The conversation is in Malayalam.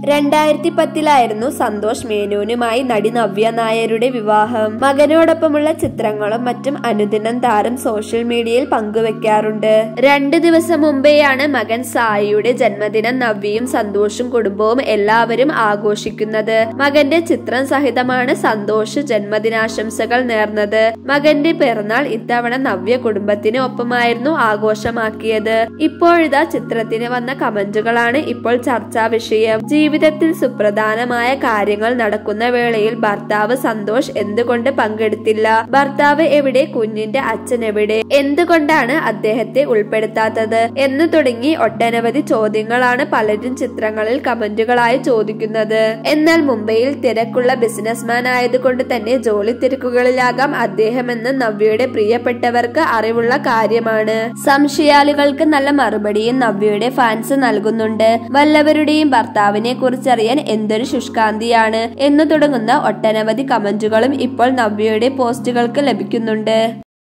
രണ്ടായിരത്തി പത്തിലായിരുന്നു സന്തോഷ് മേനോനുമായി നടി നവ്യ നായരുടെ വിവാഹം മകനോടൊപ്പമുള്ള ചിത്രങ്ങളും മറ്റും അനുദിനം താരം സോഷ്യൽ മീഡിയയിൽ പങ്കുവെക്കാറുണ്ട് രണ്ട് ദിവസം മുമ്പെയാണ് മകൻ സായിയുടെ ജന്മദിനം നവ്യയും സന്തോഷും കുടുംബവും എല്ലാവരും ആഘോഷിക്കുന്നത് മകന്റെ ചിത്രം സഹിതമാണ് സന്തോഷ് ജന്മദിനാശംസകൾ നേർന്നത് മകന്റെ പിറന്നാൾ ഇത്തവണ നവ്യ കുടുംബത്തിന് ഒപ്പമായിരുന്നു ആഘോഷമാക്കിയത് ഇപ്പോഴിതാ ചിത്രത്തിന് വന്ന കമന്റുകളാണ് ഇപ്പോൾ ചർച്ചാ വിഷയം ജീവിതത്തിൽ സുപ്രധാനമായ കാര്യങ്ങൾ നടക്കുന്ന വേളയിൽ ഭർത്താവ് സന്തോഷ് എന്തുകൊണ്ട് പങ്കെടുത്തില്ല ഭർത്താവ് എവിടെ കുഞ്ഞിന്റെ അച്ഛൻ എവിടെ എന്തുകൊണ്ടാണ് അദ്ദേഹത്തെ ഉൾപ്പെടുത്താത്തത് എന്ന് തുടങ്ങി ഒട്ടനവധി ചോദ്യങ്ങളാണ് പലരും ചിത്രങ്ങളിൽ കമന്റുകളായി ചോദിക്കുന്നത് എന്നാൽ മുംബൈയിൽ തിരക്കുള്ള ബിസിനസ്മാൻ ആയതുകൊണ്ട് തന്നെ ജോലി തിരക്കുകളിലാകാം അദ്ദേഹമെന്ന് നവ്യയുടെ പ്രിയപ്പെട്ടവർക്ക് അറിവുള്ള കാര്യമാണ് സംശയാലുകൾക്ക് നല്ല മറുപടിയും നവ്യയുടെ ഫാൻസ് നൽകുന്നുണ്ട് വല്ലവരുടെയും ഭർത്താവിനെ കുറിച്ചറിയാൻ എന്തൊരു ശുഷ്കാന്തിയാണ് എന്ന് തുടങ്ങുന്ന ഒട്ടനവധി കമന്റുകളും ഇപ്പോൾ നവ്യയുടെ പോസ്റ്റുകൾക്ക് ലഭിക്കുന്നുണ്ട്